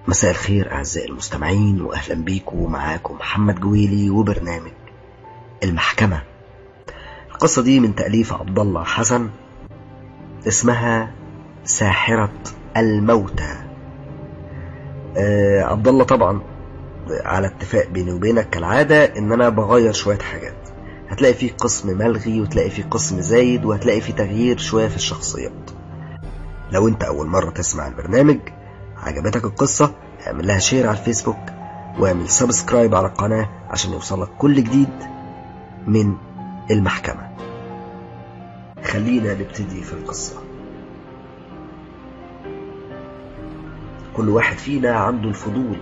مساء الخير أعزائي المستمعين وأهلا بيكم معاكم محمد جويلي وبرنامج المحكمة القصة دي من تأليف عبد الله حسن اسمها ساحرة الموتى آه عبد الله طبعا على اتفاق بيني وبينك كالعادة ان انا بغير شوية حاجات هتلاقي فيه قسم ملغي وتلاقي فيه قسم زايد وهتلاقي فيه تغيير شوية في الشخصيات لو انت اول مرة تسمع البرنامج عجبتك القصة اعمل لها شير على الفيسبوك واعمل سبسكرايب على القناة عشان يوصلك كل جديد من المحكمة خلينا نبتدي في القصة كل واحد فينا عنده الفضول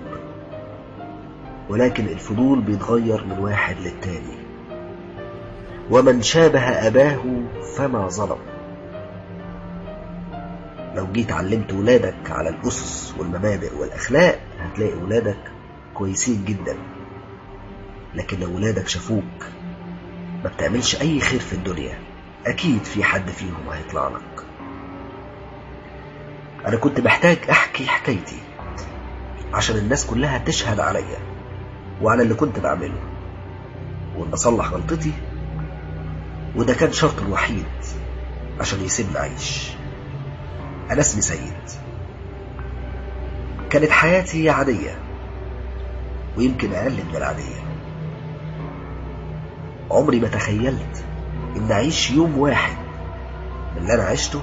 ولكن الفضول بيتغير من واحد للتاني ومن شابه أباه فما ظلم لو جيت علمت ولادك على الأسس والمبادئ والأخلاق هتلاقي ولادك كويسين جدا لكن لو ولادك شافوك ما بتعملش أي خير في الدنيا أكيد في حد فيهم هيطلع لك أنا كنت محتاج أحكي حكايتي عشان الناس كلها تشهد عليا وعلى اللي كنت بعمله وإن أصلح غلطتي وده كان شرط الوحيد عشان يسيبني أعيش أنا اسمي سيد كانت حياتي عادية ويمكن أقل من العادية عمري ما تخيلت إن أعيش يوم واحد من اللي أنا عشته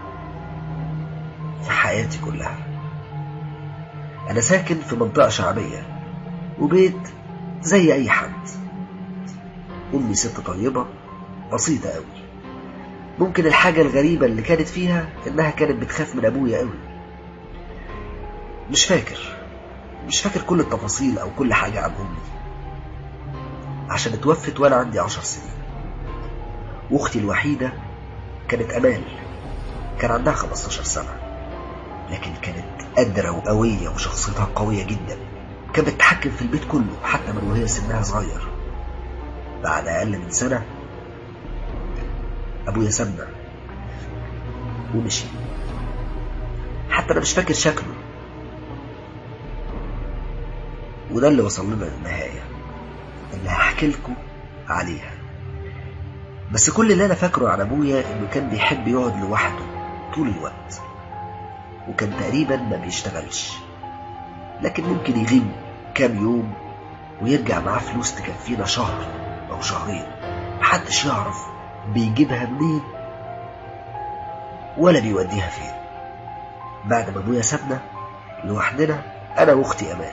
في حياتي كلها أنا ساكن في منطقة شعبية وبيت زي أي حد أمي ست طيبة بسيطة أوي ممكن الحاجة الغريبة اللي كانت فيها إنها كانت بتخاف من أبويا أوي مش فاكر مش فاكر كل التفاصيل أو كل حاجة عن أمي عشان اتوفت وأنا عندي عشر سنين وأختي الوحيدة كانت أمال كان عندها 15 سنة لكن كانت قادرة وقوية وشخصيتها قوية جدا كانت بتتحكم في البيت كله حتى من وهي سنها صغير بعد أقل من سنة أبويا سابنا ومشي حتى أنا مش فاكر شكله وده اللي وصل لنا للنهاية اللي هحكي لكم عليها بس كل اللي أنا فاكره عن أبويا إنه كان بيحب يقعد لوحده طول الوقت وكان تقريبا ما بيشتغلش لكن ممكن يغيب كام يوم ويرجع معاه فلوس تكفينا شهر أو شهرين محدش يعرف بيجيبها منين ولا بيوديها فين بعد ما ابويا سابنا لوحدنا انا واختي امال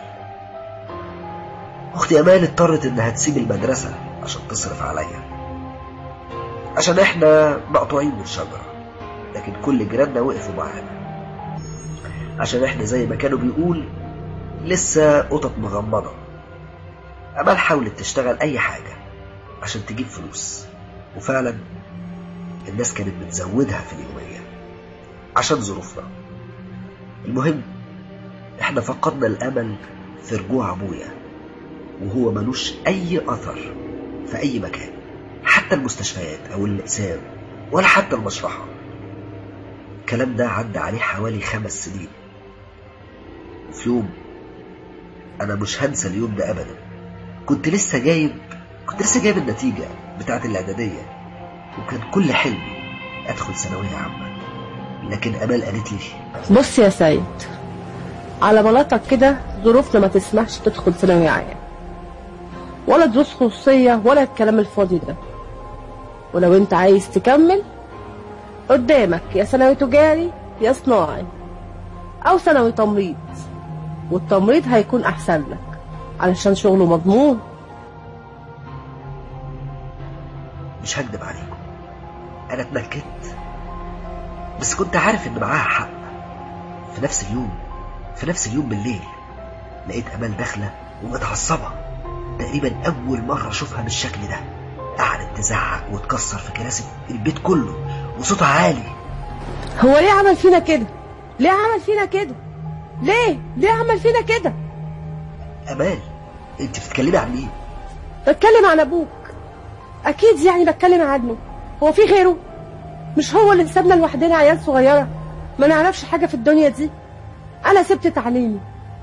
اختي امال اضطرت انها تسيب المدرسة عشان تصرف عليا عشان احنا مقطوعين من شجرة لكن كل جيراننا وقفوا معانا عشان احنا زي ما كانوا بيقول لسه قطط مغمضة امال حاولت تشتغل اي حاجة عشان تجيب فلوس وفعلا الناس كانت بتزودها في اليومية عشان ظروفنا المهم احنا فقدنا الامل في رجوع ابويا وهو ملوش اي اثر في اي مكان حتى المستشفيات او الاقسام ولا حتى المشرحة الكلام ده عدى عليه حوالي خمس سنين وفي يوم انا مش هنسى اليوم ده ابدا كنت لسه جايب كنت لسه جايب النتيجة بتاعت الإعدادية وكان كل حلمي أدخل ثانوية عامة لكن أمال قالت لي بص يا سيد على بلاطك كده ظروفنا ما تسمحش تدخل ثانوية عام ولا دروس خصوصية ولا الكلام الفاضي ده ولو انت عايز تكمل قدامك يا ثانوي تجاري يا صناعي او ثانوي تمريض والتمريض هيكون احسن لك علشان شغله مضمون مش هكدب عليكم أنا اتنكدت بس كنت عارف إن معاها حق في نفس اليوم في نفس اليوم بالليل لقيت أمال داخلة ومتعصبة تقريبا أول مرة أشوفها بالشكل ده قعدت تزعق وتكسر في كراسي البيت كله وصوتها عالي هو ليه عمل فينا كده ليه عمل فينا كده ليه ليه عمل فينا كده أمال أنت بتتكلمي عن مين؟ بتكلم عن ابوك اكيد يعني بتكلم عنه هو في غيره مش هو اللي سابنا لوحدنا عيال صغيره ما نعرفش حاجه في الدنيا دي انا سبت تعليمي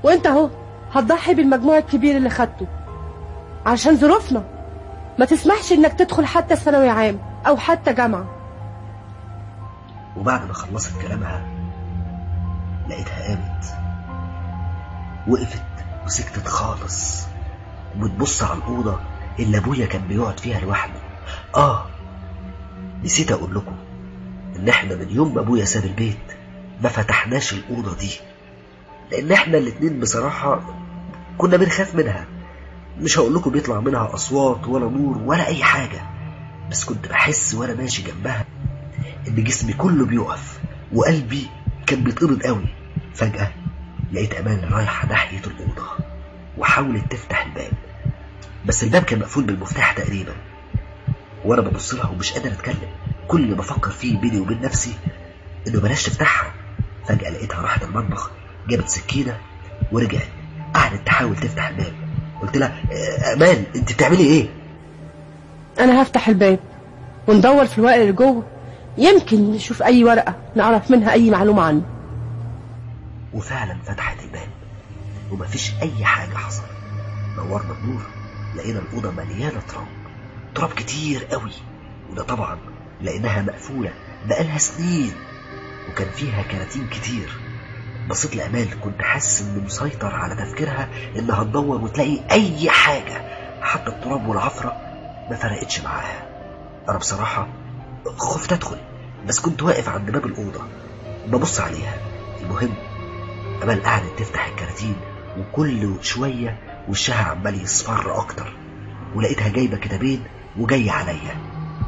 وانت اهو هتضحي بالمجموع الكبير اللي خدته عشان ظروفنا ما تسمحش انك تدخل حتى ثانوي عام او حتى جامعة وبعد ما خلصت كلامها لقيتها قامت وقفت وسكتت خالص وبتبص على الأوضة اللي أبويا كان بيقعد فيها لوحده آه نسيت أقول لكم إن إحنا من يوم ما أبويا ساب البيت ما فتحناش الأوضة دي لأن إحنا الاتنين بصراحة كنا بنخاف منها مش هقول لكم بيطلع منها أصوات ولا نور ولا أي حاجة بس كنت بحس وأنا ماشي جنبها إن جسمي كله بيقف وقلبي كان بيتقبض قوي فجأة لقيت أمان رايحة ناحية الأوضة وحاولت تفتح الباب بس الباب كان مقفول بالمفتاح تقريبا وأنا ببص لها ومش قادر أتكلم كل اللي بفكر فيه بيني وبين نفسي إنه بلاش تفتحها فجأة لقيتها راحت المطبخ جابت سكينة ورجعت قعدت تحاول تفتح الباب قلت لها "آه، أمان أنت بتعملي إيه؟ انا هفتح الباب وندور في الورق اللي جوه يمكن نشوف اي ورقة نعرف منها اي معلومة عنه وفعلا فتحت الباب ومفيش أي حاجة حصلت نورنا النور لقينا الأوضة مليانة تراب تراب كتير قوي وده طبعا لأنها مقفولة بقالها سنين وكان فيها كراتين كتير بصيت لأمال كنت حاسس إنه مسيطر على تفكيرها إنها تدور وتلاقي أي حاجة حتى التراب والعفرة ما فرقتش معاها أنا بصراحة خفت أدخل بس كنت واقف عند باب الأوضة ببص عليها المهم أمال قعدت تفتح الكراتين وكل شوية وشها عمال يصفر أكتر ولقيتها جايبة كتابين وجاية عليا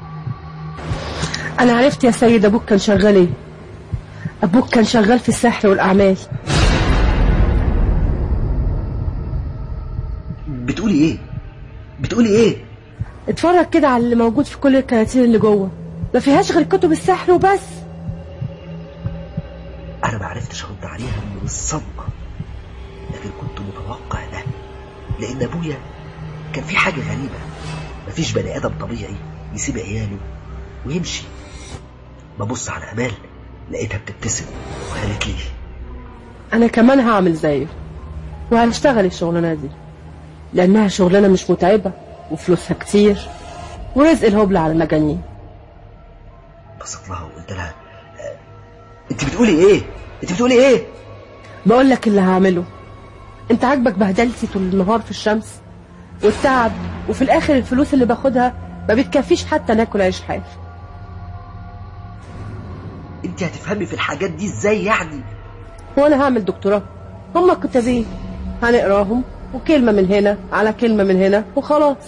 انا عرفت يا سيد ابوك كان شغال ايه ابوك كان شغال في السحر والاعمال بتقولي إيه؟ بتقولي إيه؟ اتفرج كده على اللي موجود في كل الكراتين اللي جوه ما فيهاش غير كتب السحر وبس أنا معرفتش أرد عليها من الصدمة لكن كنت متوقع ده لأن أبويا كان في حاجة غريبة مفيش بني آدم طبيعي يسيب عياله ويمشي ببص على أمال لقيتها بتبتسم وقالت لي انا كمان هعمل زيه وهنشتغل الشغلانه دي لانها شغلانه مش متعبه وفلوسها كتير ورزق الهبل على المجانين بصيت لها وقلت لها "آه، انت بتقولي ايه انت بتقولي ايه بقول لك اللي هعمله انت عاجبك بهدلتي طول النهار في الشمس والتعب وفي الاخر الفلوس اللي باخدها ما بتكفيش حتى ناكل عيش حاف انت هتفهمي في الحاجات دي ازاي يعني وانا هعمل دكتوراه هما كتابين هنقراهم وكلمة من هنا على كلمة من هنا وخلاص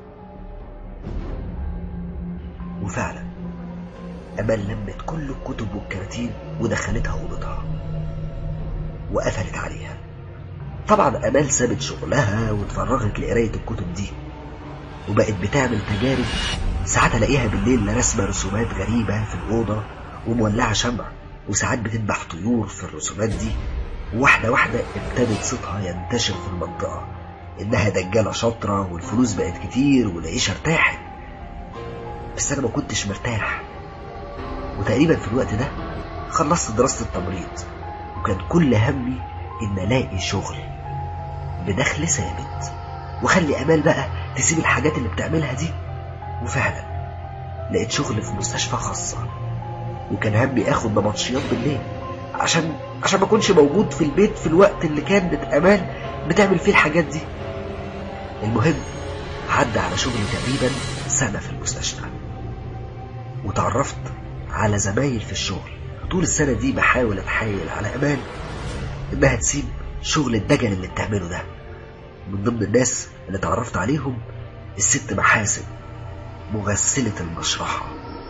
وفعلا امال لمت كل الكتب والكراتين ودخلتها اوضتها وقفلت عليها طبعا امال سابت شغلها واتفرغت لقرايه الكتب دي وبقت بتعمل تجارب ساعات الاقيها بالليل رسمه رسومات غريبه في الاوضه ومولعه شمع وساعات بتذبح طيور في الرسومات دي واحده واحده ابتدت صوتها ينتشر في المنطقه انها دجاله شاطره والفلوس بقت كتير والعيشه ارتاحت بس انا ما كنتش مرتاح وتقريبا في الوقت ده خلصت دراسة التمريض وكان كل همي ان الاقي شغل بدخل ثابت وخلي امال بقى تسيب الحاجات اللي بتعملها دي وفعلا لقيت شغل في مستشفى خاصة وكان همي اخد نبطشيات بالليل عشان عشان ما اكونش موجود في البيت في الوقت اللي كانت امال بتعمل فيه الحاجات دي المهم عدى على شغل تقريبا سنة في المستشفى وتعرفت على زمايل في الشغل طول السنة دي بحاول اتحايل على امان انها تسيب شغل الدجل اللي بتعمله ده من ضمن الناس اللي اتعرفت عليهم الست محاسن مغسلة المشرحة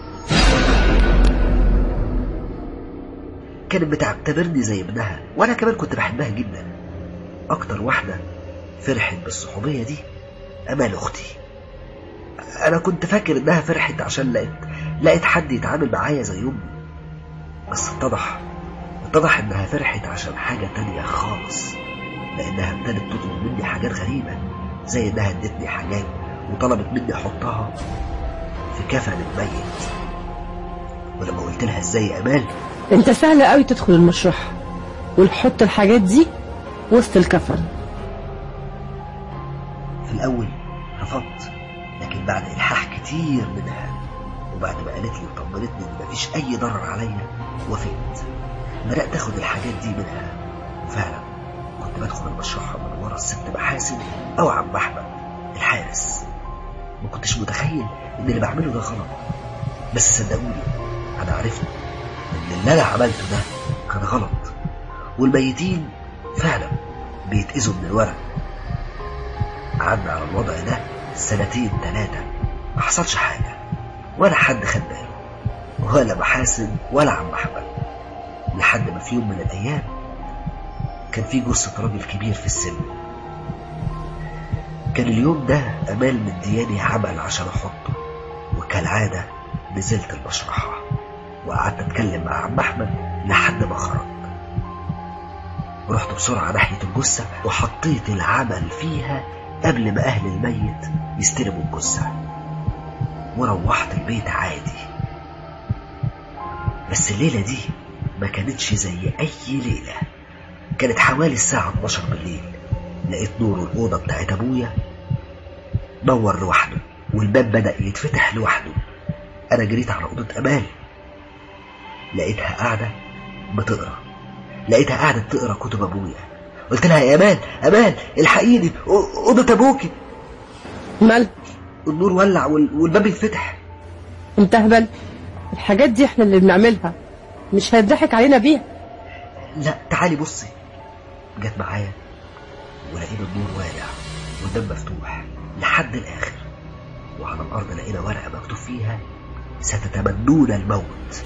كانت بتعتبرني زي ابنها وانا كمان كنت بحبها جدا اكتر واحدة فرحت بالصحوبية دي امال اختي انا كنت فاكر انها فرحت عشان لقيت لقيت حد يتعامل معايا زي امي بس اتضح اتضح انها فرحت عشان حاجة تانية خالص لانها ابتدت تطلب مني حاجات غريبة زي انها ادتني حاجات وطلبت مني احطها في كفن الميت ولما قلت لها ازاي يا امال انت سهل قوي تدخل المشرحة ونحط الحاجات دي وسط الكفن في الأول رفضت لكن بعد إلحاح كتير منها وبعد ما قالت لي وطمنتني إن مفيش أي ضرر عليا وافقت بدأت آخد الحاجات دي منها وفعلا كنت بدخل المشرحة من ورا الست محاسن أو عم أحمد الحارس ما كنتش متخيل إن اللي بعمله ده غلط بس صدقوني أنا عرفت إن اللي أنا عملته ده كان غلط والميتين فعلا بيتأذوا من الورق قعدنا على الوضع ده سنتين ثلاثة ما حصلش حاجة ولا حد خد باله ولا محاسن ولا عم أحمد لحد ما في يوم من الأيام كان في جثة راجل كبير في السن كان اليوم ده أمال مدياني عمل عشان أحطه وكالعادة نزلت المشرحة وقعدت أتكلم مع عم أحمد لحد ما خرج رحت بسرعة ناحية الجثة وحطيت العمل فيها قبل ما أهل الميت يستلموا الجثة وروحت البيت عادي بس الليلة دي ما كانتش زي أي ليلة كانت حوالي الساعة 12 بالليل لقيت نور الأوضة بتاعت أبويا نور لوحده والباب بدأ يتفتح لوحده أنا جريت على أوضة أمال لقيتها قاعدة بتقرا لقيتها قاعدة تقرا كتب أبويا قلت لها يا أمال أمال الحقيني أو- أوضة أبوكي مال النور ولع وال- والباب يتفتح انت هبل الحاجات دي احنا اللي بنعملها مش هيضحك علينا بيها لا تعالي بصي جت معايا ولقينا النور والع والباب مفتوح لحد الآخر وعلى الأرض لقينا ورقة مكتوب فيها ستتمنون الموت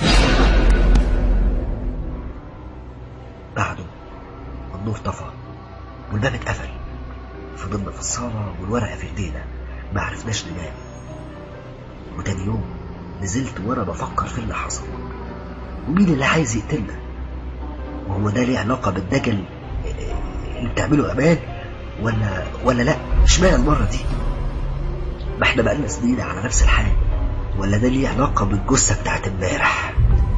بعده النور طفى والباب اتقفل فضلنا في الصالة والورقة في ايدينا ما عرفناش ننام وتاني يوم نزلت وانا بفكر في اللي حصل ومين اللي عايز يقتلنا وهو ده ليه علاقة بالدجل اللي بتعمله أمان ولا ولا لا اشمعنى المرة دي ما احنا بقالنا سنين على نفس الحال ولا ده ليه علاقة بالجثة بتاعت امبارح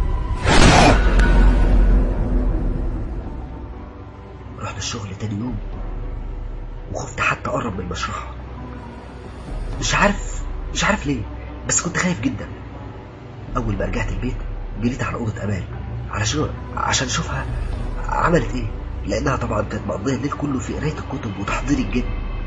رحت الشغل تاني يوم وخفت حتى اقرب من المشرحة مش عارف مش عارف ليه بس كنت خايف جدا اول ما رجعت البيت جريت على اوضه امال علشان عشان اشوفها عملت ايه لانها طبعا كانت مقضيه الليل كله في قرايه الكتب وتحضير الجن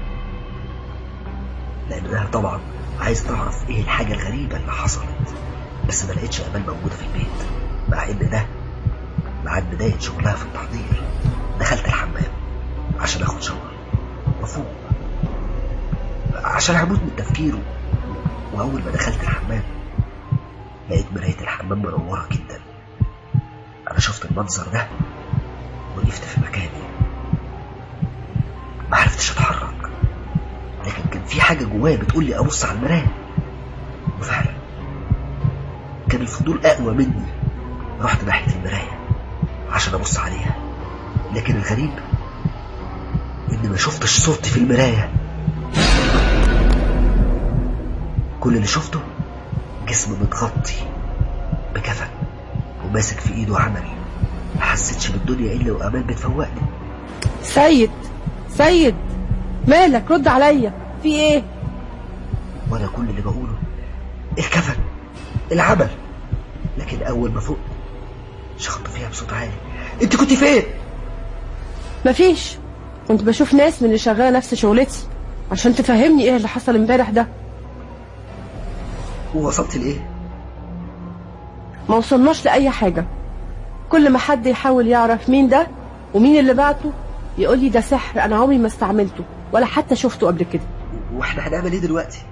لانها طبعا عايز تعرف ايه الحاجه الغريبه اللي حصلت بس ما لقيتش امال موجوده في البيت مع ان ده ميعاد بدايه شغلها في التحضير دخلت الحمام عشان اخد شاور وافوق عشان هموت من التفكير واول ما دخلت الحمام لقيت مراية الحمام منورة جدا أنا شفت المنظر ده وقفت في مكاني ما عرفتش أتحرك لكن كان في حاجة جوايا بتقول لي أبص على المراية وفعلا كان الفضول أقوى مني رحت ناحية المراية عشان أبص عليها لكن الغريب إني ما شفتش صورتي في المراية كل اللي شفته جسم متغطي بكفن وماسك في ايده عمل ما حسيتش بالدنيا الا وامان بتفوقني سيد سيد مالك رد عليا في ايه وانا كل اللي بقوله الكفن العمل لكن اول ما فوق شخطت فيها بصوت عالي انت كنت فين مفيش كنت بشوف ناس من اللي شغاله نفس شغلتي عشان تفهمني ايه اللي حصل امبارح ده ووصلت لايه ما وصلناش لأي حاجة كل ما حد يحاول يعرف مين ده ومين اللي بعته يقول لي ده سحر أنا عمري ما استعملته ولا حتى شفته قبل كده واحنا هنعمل ايه دلوقتي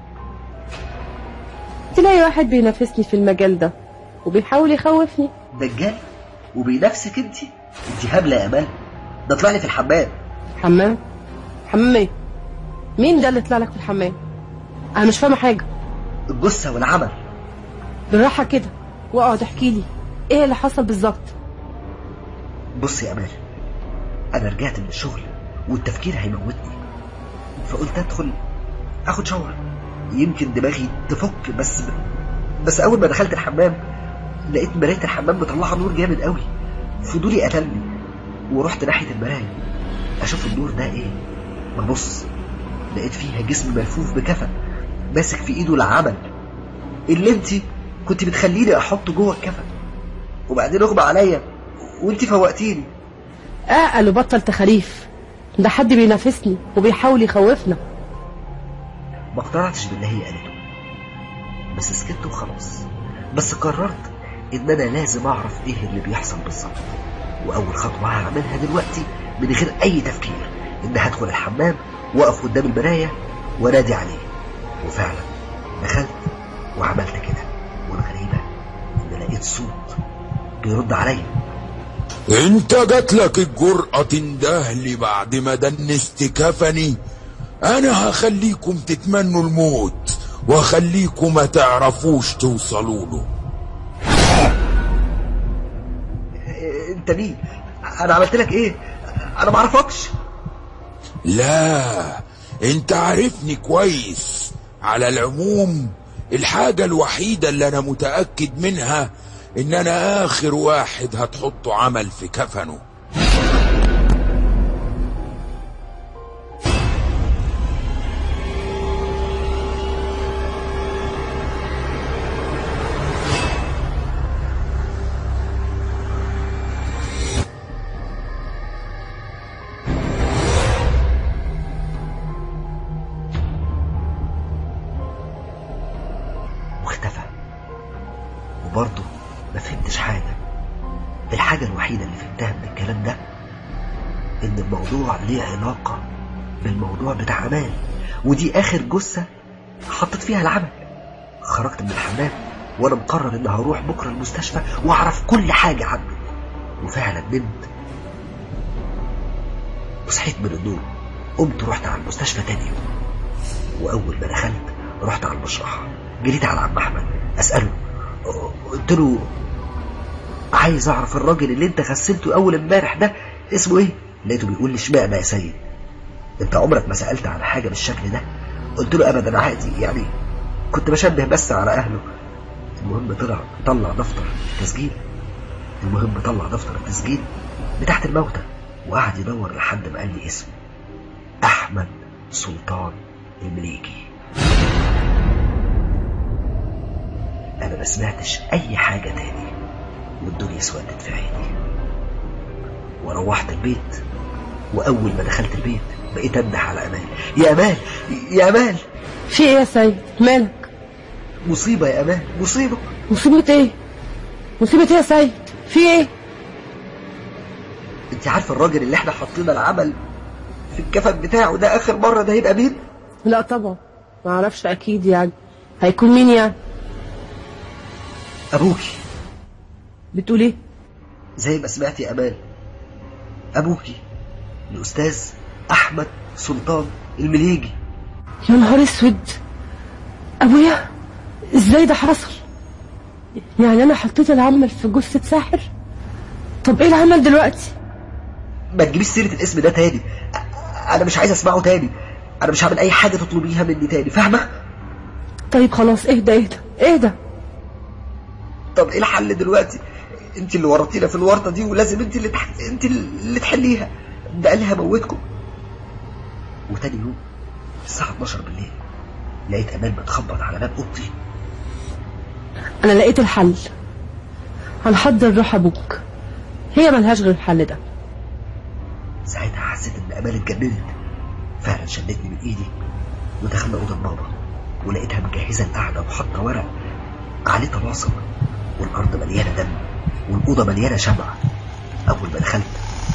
تلاقي واحد بينافسني في المجال ده وبيحاول يخوفني دجال وبينافسك انت انت هبله يا امان ده طلع لي في الحمام حمام حمام ايه مين ده اللي طلع لك في الحمام انا مش فاهمه حاجه الجثه والعمل بالراحه كده واقعد احكي لي ايه اللي حصل بالظبط بص يا امال انا رجعت من الشغل والتفكير هيموتني فقلت ادخل اخد شاور يمكن دماغي تفك بس بس اول ما دخلت الحمام لقيت مرايه الحمام مطلعه نور جامد قوي فضولي قتلني ورحت ناحية المراية أشوف النور ده إيه ببص لقيت فيها جسم ملفوف بكفن ماسك في إيده العمل اللي انت كنت بتخليني أحطه جوه الكفن وبعدين أغمى عليا وانت فوقتيني اعقل وبطل تخاريف ده حد بينافسني وبيحاول يخوفنا ما اقتنعتش باللي هي قالته بس سكت وخلاص بس قررت ان انا لازم اعرف ايه اللي بيحصل بالظبط واول خطوه هعملها دلوقتي من غير اي تفكير ان هدخل الحمام واقف قدام المرايه وانادي عليه وفعلا دخلت وعملت كده والغريبه ان لقيت صوت بيرد عليا انت جاتلك الجرأة تندهلي بعد ما دنست كفني انا هخليكم تتمنوا الموت وخليكم ما تعرفوش توصلوا له إيه، انت مين انا عملت لك ايه انا ما اعرفكش لا انت عارفني كويس على العموم الحاجة الوحيدة اللي انا متأكد منها ان انا اخر واحد هتحطه عمل في كفنه واختفى وبرضه ما فهمتش حاجة الحاجة الوحيدة اللي فهمتها من الكلام ده إن الموضوع ليه علاقة بالموضوع بتاع أمان ودي آخر جثة حطيت فيها العمل خرجت من الحمام وأنا مقرر إن هروح بكرة المستشفى وأعرف كل حاجة عنه وفعلا نمت وصحيت من النوم قمت رحت على المستشفى تاني يوم وأول ما دخلت رحت على المشرحة جريت على عم أحمد أسأله قلت له عايز أعرف الراجل اللي أنت غسلته أول امبارح ده اسمه إيه؟ لقيته بيقول لي اشمعنى يا سيد؟ أنت عمرك ما سألت على حاجة بالشكل ده؟ قلت له أبدا عادي يعني كنت بشبه بس على أهله المهم طلع طلع دفتر تسجيل المهم طلع دفتر التسجيل بتاعت الموتى وقعد يدور لحد ما قال لي اسمه أحمد سلطان المليجي أنا ما سمعتش أي حاجة تاني والدنيا اسودت في عيني وروحت البيت وأول ما دخلت البيت بقيت أنده على أمال يا أمال يا أمال في ايه يا سيد مالك مصيبة يا أمال مصيبة مصيبة ايه مصيبة ايه يا سيد في ايه أنت عارفة الراجل اللي احنا حطينا العمل في الكفن بتاعه ده آخر مرة ده هيبقى مين؟ لا طبعا ما اعرفش اكيد يعني هيكون مين يعني أبوكي بتقول ايه زي ما سمعت يا أمال أبوكي الأستاذ أحمد سلطان المليجي يا نهار اسود ابويا ازاي ده حصل يعني انا حطيت العمل في جثة ساحر طب ايه العمل دلوقتي ما تجيبيش سيرة الاسم ده تاني أ- أنا مش عايز أسمعه تاني أنا مش هعمل أي حاجة تطلبيها مني تاني فاهمة؟ طيب خلاص اهدى اهدى اهدى طب إيه الحل دلوقتي؟ أنت اللي ورطينا في الورطة دي ولازم أنت اللي تح... أنت اللي تحليها ده قال لي هموتكم وتاني يوم الساعة 12 بالليل لقيت أمال بتخبط على باب أوضتي انا لقيت الحل هنحضر روح ابوك هي ملهاش غير الحل ده ساعتها حسيت ان امال اتجننت فعلا شدتني من ايدي ودخلنا اوضه بابا ولقيتها مجهزه القعده وحاطه ورق عليه طلاسم والارض مليانه دم والاوضه مليانه شمع اول ما دخلت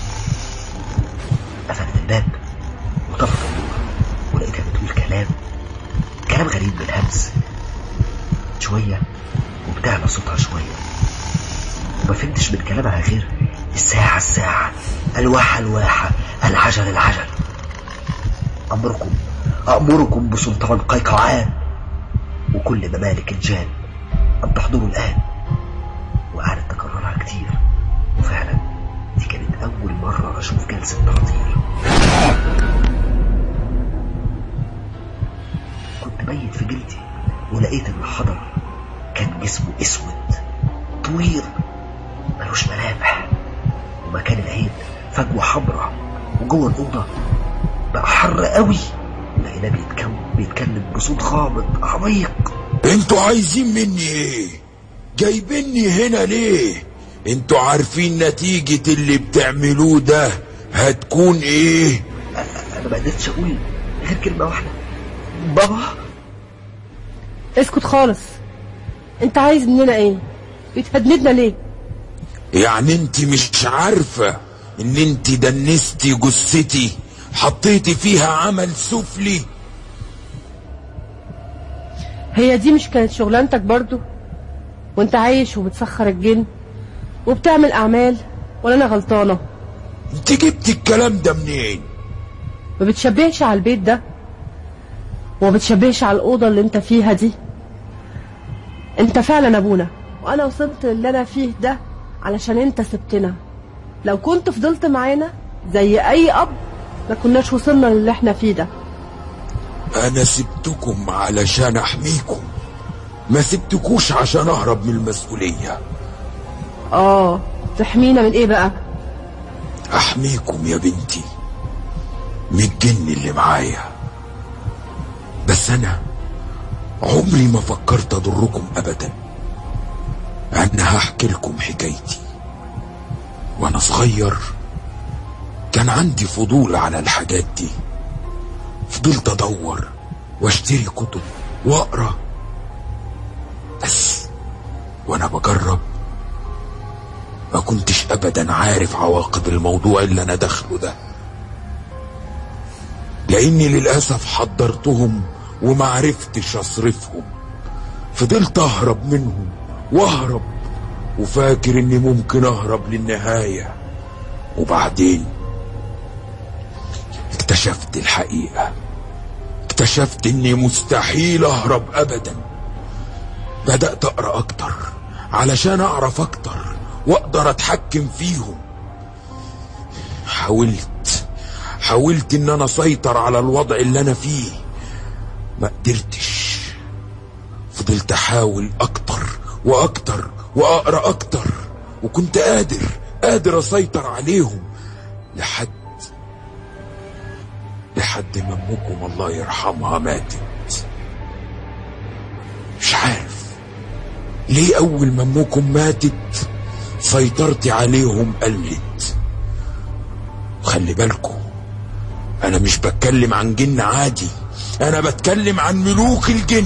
قفلت الباب وطفت النور ولقيتها بتقول كلام كلام غريب بالهمس شويه وبتعلى صوتها شويه وما فهمتش من كلامها غير الساعة الساعة الواحة الواحة العجل العجل أمركم أأمركم بسلطان قيقعان وكل ممالك الجان أن تحضروا الآن وقعدت تكررها كتير وفعلا دي كانت أول مرة أشوف جلسة تعطيل كنت ميت في جلدي ولقيت اللي حضر كان جسمه اسود طويل ملوش ملامح ومكان العين فجأة وجوه الأوضة بقى حر قوي لقيناه بيتكلم بيتكلم بصوت خامض عميق انتوا عايزين مني ايه جايبيني هنا ليه انتوا عارفين نتيجة اللي بتعملوه ده هتكون ايه انا ما قدرتش اقول غير كلمة واحدة بابا اسكت خالص انت عايز مننا ايه بتهددنا ليه يعني انت مش عارفة ان انت دنستي جثتي حطيتي فيها عمل سفلي هي دي مش كانت شغلانتك برضو وانت عايش وبتسخر الجن وبتعمل اعمال ولا انا غلطانه انت جبت الكلام ده منين ما بتشبهش على البيت ده وما بتشبهش على الاوضه اللي انت فيها دي انت فعلا ابونا وانا وصلت اللي انا فيه ده علشان انت سبتنا لو كنت فضلت معانا زي اي اب ما كناش وصلنا للي احنا فيه ده انا سبتكم علشان احميكم ما سبتكوش عشان اهرب من المسؤولية اه تحمينا من ايه بقى احميكم يا بنتي من الجن اللي معايا بس انا عمري ما فكرت اضركم ابدا انا هحكي لكم حكايتي وانا صغير كان عندي فضول على الحاجات دي فضلت ادور واشتري كتب واقرا بس وانا بجرب ما كنتش ابدا عارف عواقب الموضوع اللي انا داخله ده لاني للاسف حضرتهم وما عرفتش اصرفهم فضلت اهرب منهم واهرب وفاكر اني ممكن اهرب للنهايه وبعدين اكتشفت الحقيقه اكتشفت اني مستحيل اهرب ابدا بدات اقرا اكتر علشان اعرف اكتر واقدر اتحكم فيهم حاولت حاولت ان انا اسيطر على الوضع اللي انا فيه ما قدرتش فضلت احاول اكتر واكتر واقرا اكتر وكنت قادر قادر اسيطر عليهم لحد لحد ما امكم الله يرحمها ماتت مش عارف ليه اول ما امكم ماتت سيطرتي عليهم قلت وخلي بالكم انا مش بتكلم عن جن عادي انا بتكلم عن ملوك الجن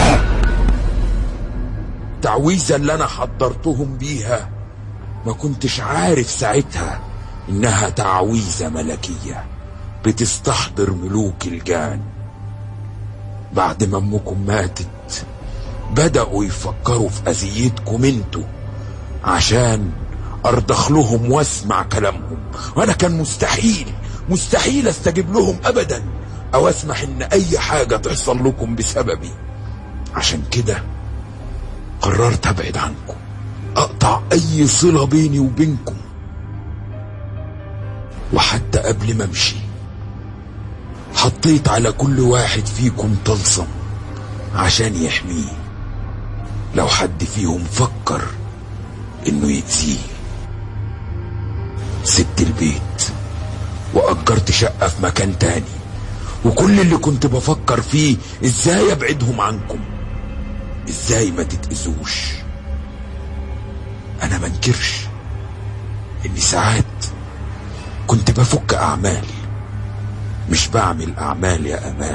التعويذة اللي انا حضرتهم بيها ما كنتش عارف ساعتها انها تعويذة ملكية بتستحضر ملوك الجان بعد ما امكم ماتت بدأوا يفكروا في اذيتكم انتوا عشان ارضخ لهم واسمع كلامهم وانا كان مستحيل مستحيل استجيب لهم ابدا او اسمح ان اي حاجة تحصل لكم بسببي عشان كده قررت ابعد عنكم اقطع اي صلة بيني وبينكم وحتى قبل ما امشي حطيت على كل واحد فيكم طلسم عشان يحميه لو حد فيهم فكر انه يأذيه سبت البيت وأجرت شقة في مكان تاني وكل اللي كنت بفكر فيه ازاي ابعدهم عنكم ازاي ما تتأذوش انا منكرش اني ساعات كنت بفك اعمال مش بعمل اعمال يا امال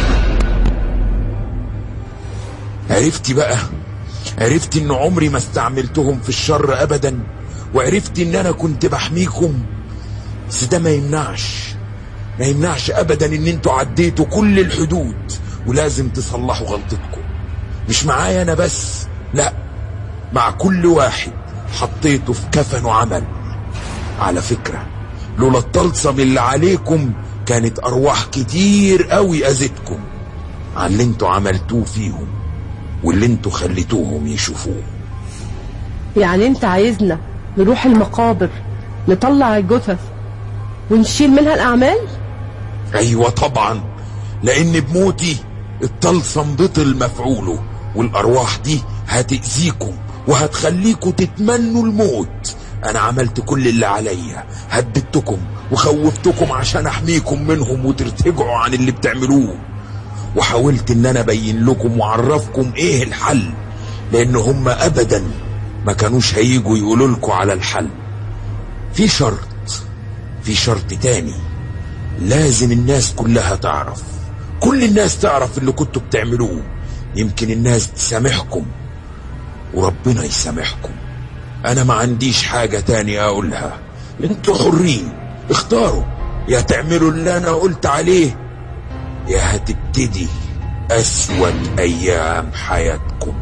عرفتي بقى عرفتي ان عمري ما استعملتهم في الشر ابدا وعرفتي ان انا كنت بحميكم بس ده ما يمنعش ما يمنعش ابدا ان انتوا عديتوا كل الحدود ولازم تصلحوا غلطتكم مش معايا انا بس لا مع كل واحد حطيته في كفن وعمل على فكرة لولا الطلسم اللي عليكم كانت ارواح كتير قوي اذتكم عن اللي انتوا عملتوه فيهم واللي انتوا خليتوهم يشوفوه يعني انت عايزنا نروح المقابر نطلع الجثث ونشيل منها الاعمال ايوه طبعا لان بموتي الطلسم بطل مفعوله والارواح دي هتأذيكم وهتخليكم تتمنوا الموت انا عملت كل اللي عليا هددتكم وخوفتكم عشان احميكم منهم وترتجعوا عن اللي بتعملوه وحاولت ان انا ابين لكم واعرفكم ايه الحل لان هم ابدا ما كانوش هيجوا يقولوا لكم على الحل في شرط في شرط تاني لازم الناس كلها تعرف كل الناس تعرف اللي كنتوا بتعملوه يمكن الناس تسامحكم وربنا يسامحكم انا ما عنديش حاجة تاني اقولها انتوا حرين اختاروا يا تعملوا اللي انا قلت عليه يا هتبتدي اسود ايام حياتكم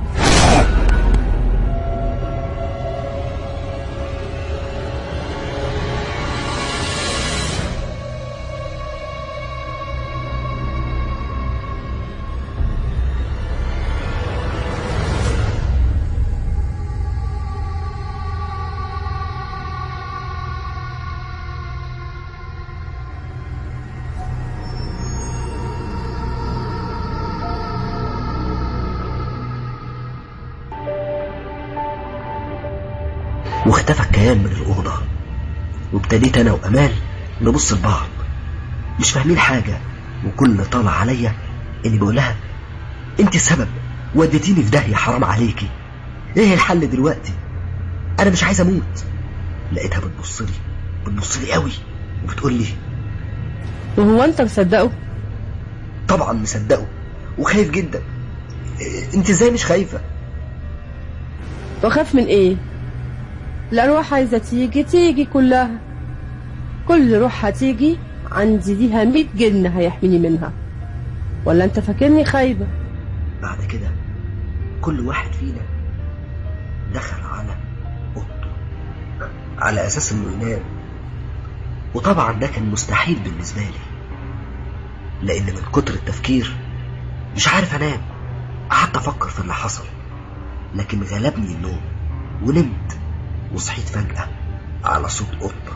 واختفى الكيان من الأوضة وابتديت أنا وأمال نبص لبعض مش فاهمين حاجة وكل اللي طالع عليا إني بقول لها أنت السبب وديتيني في داهية حرام عليكي إيه الحل دلوقتي أنا مش عايز أموت لقيتها بتبص لي بتبص لي قوي وبتقول لي وهو انت مصدقه طبعا مصدقه وخايف جدا إيه، انت ازاي مش خايفه واخاف من ايه الارواح عايزه تيجي تيجي كلها كل روح هتيجي عندي ليها مية جن هيحميني منها ولا انت فاكرني خايبه بعد كده كل واحد فينا دخل على اوضته على اساس انه ينام وطبعا ده كان مستحيل بالنسبه لي لان من كتر التفكير مش عارف انام قعدت افكر في اللي حصل لكن غلبني النوم ونمت وصحيت فجأة على صوت قطة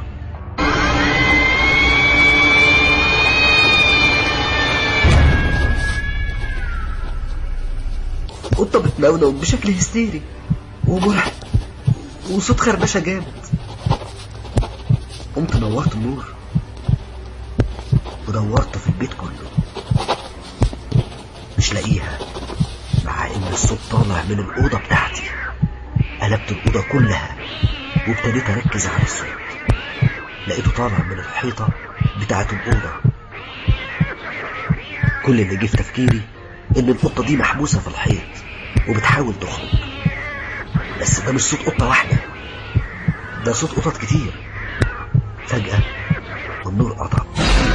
قطة بتنونو بشكل هستيري ومرعب وصوت خربشة جامد قمت نورت النور ودورت في البيت كله مش لاقيها مع ان الصوت طالع من الأوضة بتاعتي قلبت الأوضة كلها وابتديت أركز على الصوت لقيته طالع من الحيطة بتاعة الأوضة كل اللي جه في تفكيري إن القطة دي محبوسة في الحيط وبتحاول تخرج بس ده مش صوت قطة واحدة ده صوت قطط كتير فجأة النور قطع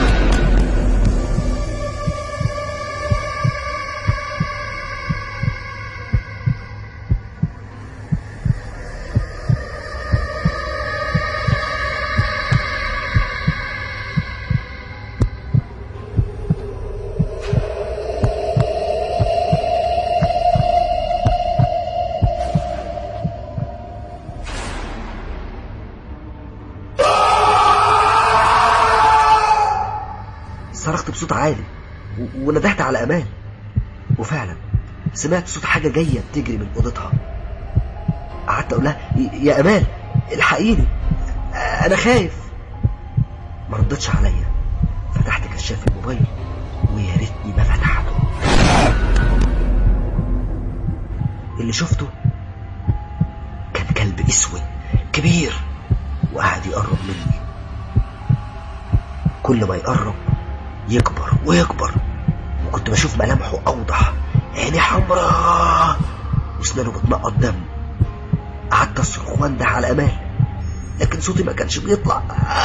صرخت بصوت عالي و- وندهت على أمان وفعلا سمعت صوت حاجة جاية بتجري من أوضتها قعدت أقول لها "ي- يا أمان الحقيني أنا خايف ما ردتش عليا فتحت كشاف الموبايل ويا ريتني ما فتحته اللي شفته كان كلب اسود كبير وقعد يقرب مني كل ما يقرب يكبر ويكبر وكنت بشوف ملامحه أوضح عيني حمراء واسنانه بتنقط دم قعدت أصرخ وانده على أمال لكن صوتي ما كانش بيطلع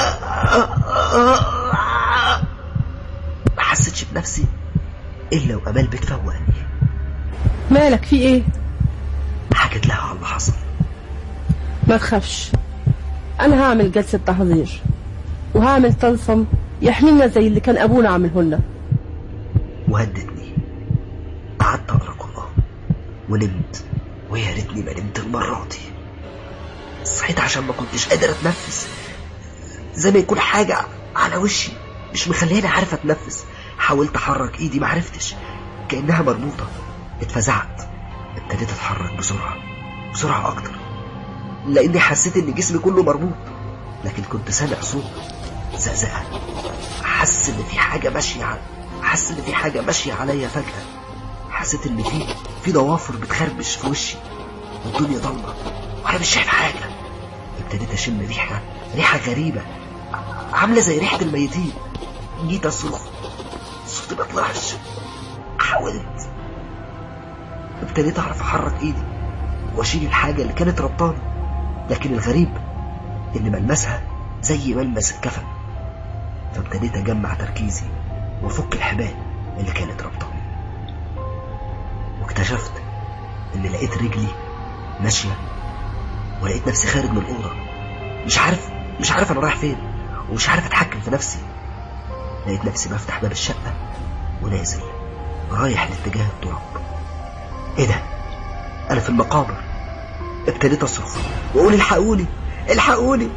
ما حسيتش بنفسي إلا وأمال بتفوقني مالك في ايه حكيت لها على اللي حصل ما تخافش انا هعمل جلسة تحضير وهعمل طلسم يحمينا زي اللي كان ابونا عامله لنا وهدتني قعدت اقرا قران ونمت ويا ريتني ما نمت المره دي صحيت عشان ما كنتش قادر اتنفس زي ما يكون حاجه على وشي مش مخليني عارف اتنفس حاولت احرك ايدي ما عرفتش كانها مربوطه اتفزعت ابتديت اتحرك بسرعه بسرعه اكتر لاني حسيت ان جسمي كله مربوط لكن كنت سامع صوت زقزقة حس إن في حاجة ماشية على حس إن في حاجة ماشية عليا فجأة حسيت إن في في ضوافر بتخربش في وشي والدنيا ضلمة وأنا مش شايف حاجة ابتديت أشم ريحة ريحة غريبة عاملة زي ريحة الميتين جيت أصرخ صوتي ما طلعش حاولت ابتديت أعرف أحرك إيدي وأشيل الحاجة اللي كانت ربطاني لكن الغريب إن ملمسها زي ملمس الكفن فابتديت أجمع تركيزي وأفك الحبال اللي كانت ربطاني واكتشفت إن لقيت رجلي ماشية ولقيت نفسي خارج من الأوضة مش عارف مش عارف أنا رايح فين ومش عارف أتحكم في نفسي لقيت نفسي بفتح باب الشقة ونازل رايح لاتجاه التراب ايه ده انا في المقابر ابتديت اصرخ واقول الحقوني الحقوني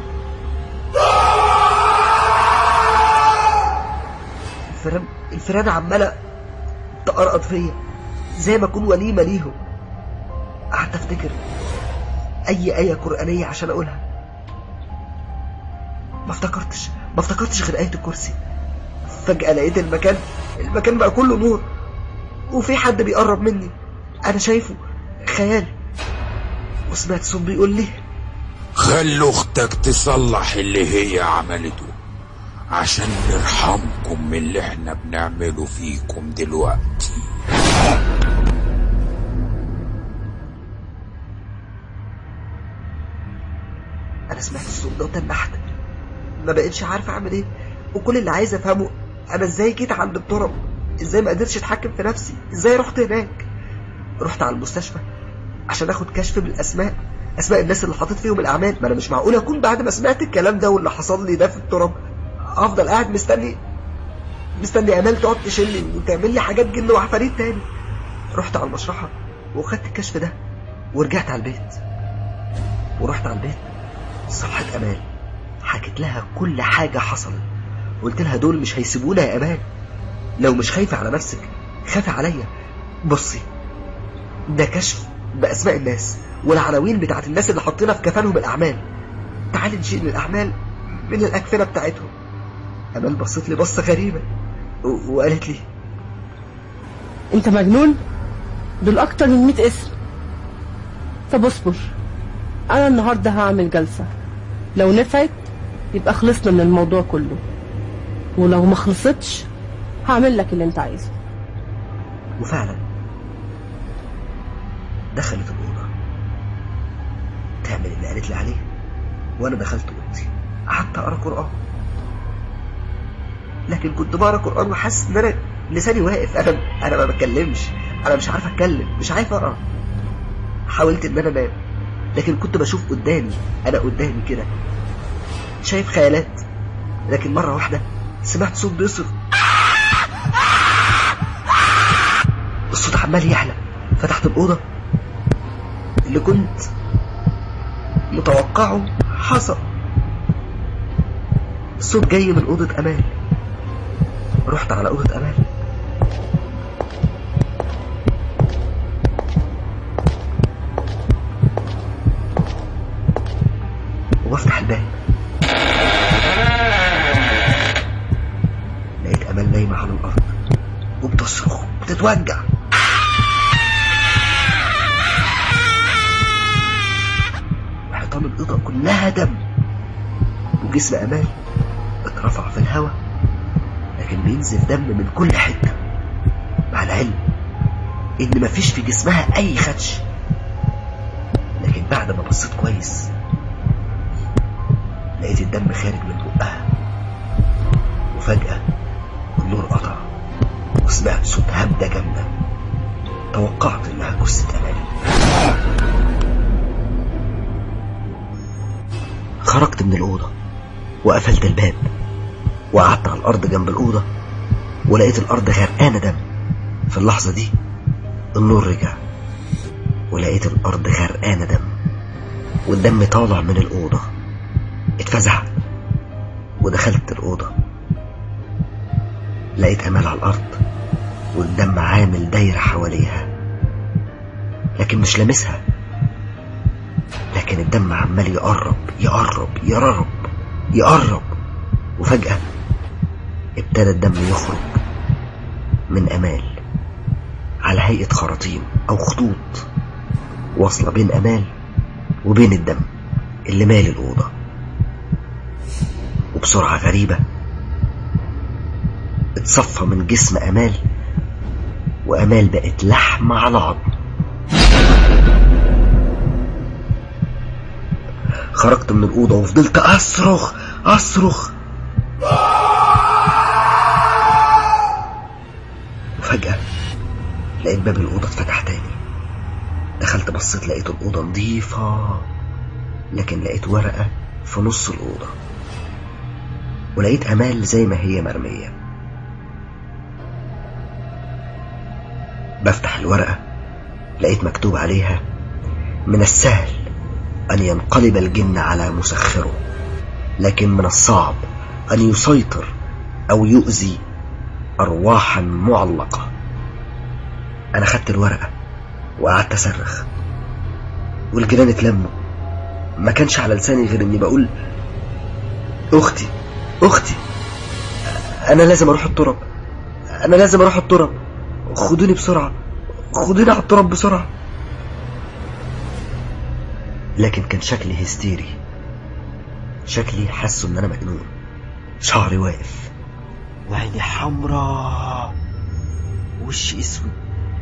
الفيران الفيران عماله تقرقط فيا زي ما اكون وليمه ليهم قعدت افتكر اي ايه قرانيه عشان اقولها ما افتكرتش ما افتكرتش غير ايه الكرسي فجاه لقيت المكان المكان بقى كله نور وفي حد بيقرب مني انا شايفه خيال وسمعت صوت بيقول لي خلي اختك تصلح اللي هي عملته عشان نرحمكم من اللي احنا بنعمله فيكم دلوقتي انا سمعت الصوت ده وتنحت ما بقتش عارف اعمل ايه وكل اللي عايز افهمه انا ازاي جيت عند التراب ازاي ما قدرتش اتحكم في نفسي ازاي رحت هناك رحت على المستشفى عشان اخد كشف بالاسماء اسماء الناس اللي حاطط فيهم الاعمال ما انا مش معقول اكون بعد ما سمعت الكلام ده واللي حصل لي ده في التراب افضل قاعد مستني مستني امال تقعد تشيلني وتعمل لي حاجات جن وعفاريت تاني رحت على المشرحه وخدت الكشف ده ورجعت على البيت ورحت على البيت صحت امال حكيت لها كل حاجه حصلت قلت لها دول مش هيسيبونا يا امان لو مش خايفه على نفسك خافي عليا بصي ده كشف باسماء الناس والعناوين بتاعت الناس اللي حاطينها في كفانهم الاعمال تعالي نشيل الاعمال من الاكفنه بتاعتهم امال بصت لي بصه غريبه و- وقالت لي انت مجنون دول اكتر من 100 اسم طب اصبر انا النهارده هعمل جلسه لو نفعت يبقى خلصنا من الموضوع كله ولو ما خلصتش هعمل لك اللي انت عايزه وفعلا دخلت الأوضة تعمل اللي قالت لي عليه وأنا دخلت أوضتي قعدت أقرأ قرآن لكن كنت بقرأ قرآن وحاسس إن أنا لساني واقف أنا أنا ما بتكلمش أنا مش عارف أتكلم مش عارف أقرأ حاولت إن أنا أنام لكن كنت بشوف قدامي أنا قدامي كده شايف خيالات لكن مرة واحدة سمعت صوت بيصرخ الصوت عمال يعلى فتحت الأوضة اللي كنت متوقعه حصل الصوت جاي من أوضة أمان رحت على أوضة أمان وبفتح الباب لقيت أمال نايمة على الأرض وبتصرخ بتتوجع وحيطان الأوضة كلها دم وجسم أمال اترفع في الهواء لكن بينزل دم من كل حتة مع العلم إن مفيش في جسمها أي خدش لكن بعد ما بصيت كويس لقيت الدم خارج من بقها وفجأة النور قطع وسمعت صوت هبدة جامدة توقعت إنها جثة أمال خرجت من الأوضة وقفلت الباب وقعدت على الأرض جنب الأوضة ولقيت الأرض غرقانة دم في اللحظة دي النور رجع ولقيت الأرض غرقانة دم والدم طالع من الأوضة اتفزعت ودخلت الأوضة لقيت أمال على الأرض والدم عامل دايرة حواليها لكن مش لامسها لكن الدم عمال يقرب يقرب يقرب يقرب وفجأة ابتدى الدم يخرج من أمال على هيئة خراطيم أو خطوط واصلة بين أمال وبين الدم اللي مال الأوضة وبسرعة غريبة اتصفى من جسم أمال وأمال بقت لحم على عظم خرجت من الأوضة وفضلت أصرخ أصرخ وفجأة لقيت باب الأوضة اتفتح تاني دخلت بصيت لقيت الأوضة نظيفة لكن لقيت ورقة في نص الأوضة ولقيت أمال زي ما هي مرمية بفتح الورقة لقيت مكتوب عليها من السهل أن ينقلب الجن على مسخره لكن من الصعب أن يسيطر أو يؤذي أرواحا معلقة أنا خدت الورقة وقعدت أصرخ والجيران اتلموا ما كانش على لساني غير إني بقول أختي أختي أنا لازم أروح التراب أنا لازم أروح التراب خدوني بسرعة خدوني على التراب بسرعة لكن كان شكلي هستيري شكلي حاسه ان انا مجنون شعري واقف وعيني حمراء وشي اسود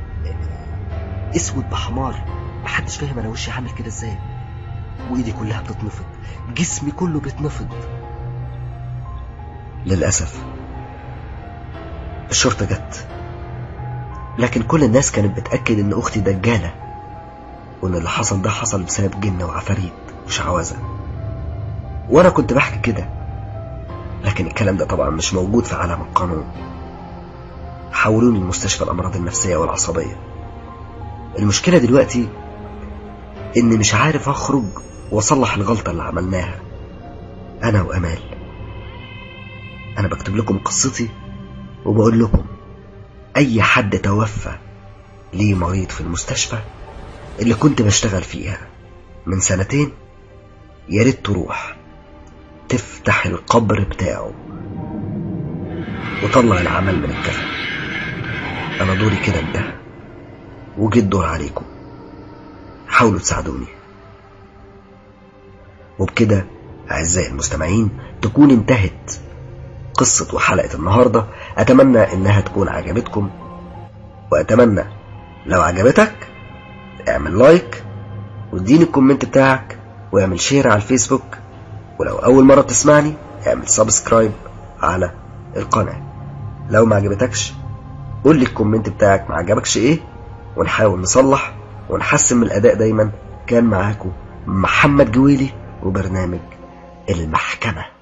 اسود بحمار محدش فاهم انا وشي عامل كده ازاي وايدي كلها بتتنفض جسمي كله بيتنفض للاسف الشرطه جت لكن كل الناس كانت بتاكد ان اختي دجاله وان اللي حصل ده حصل بسبب جن وعفاريت وشعوذه وانا كنت بحكي كده لكن الكلام ده طبعا مش موجود في عالم القانون حولوني لمستشفى الامراض النفسيه والعصبيه المشكله دلوقتي اني مش عارف اخرج واصلح الغلطه اللي عملناها انا وامال انا بكتب لكم قصتي وبقول لكم اي حد توفى ليه مريض في المستشفى اللي كنت بشتغل فيها من سنتين يا ريت تروح تفتح القبر بتاعه وطلع العمل من الكفن انا دوري كده انتهى وجيت دور عليكم حاولوا تساعدوني وبكده اعزائي المستمعين تكون انتهت قصة وحلقة النهاردة اتمنى انها تكون عجبتكم واتمنى لو عجبتك اعمل لايك واديني الكومنت بتاعك واعمل شير على الفيسبوك ولو أول مرة بتسمعني اعمل سبسكرايب على القناة لو ما عجبتكش قول لي الكومنت بتاعك ما عجبكش ايه ونحاول نصلح ونحسن من الأداء دايما كان معاكم محمد جويلي وبرنامج المحكمة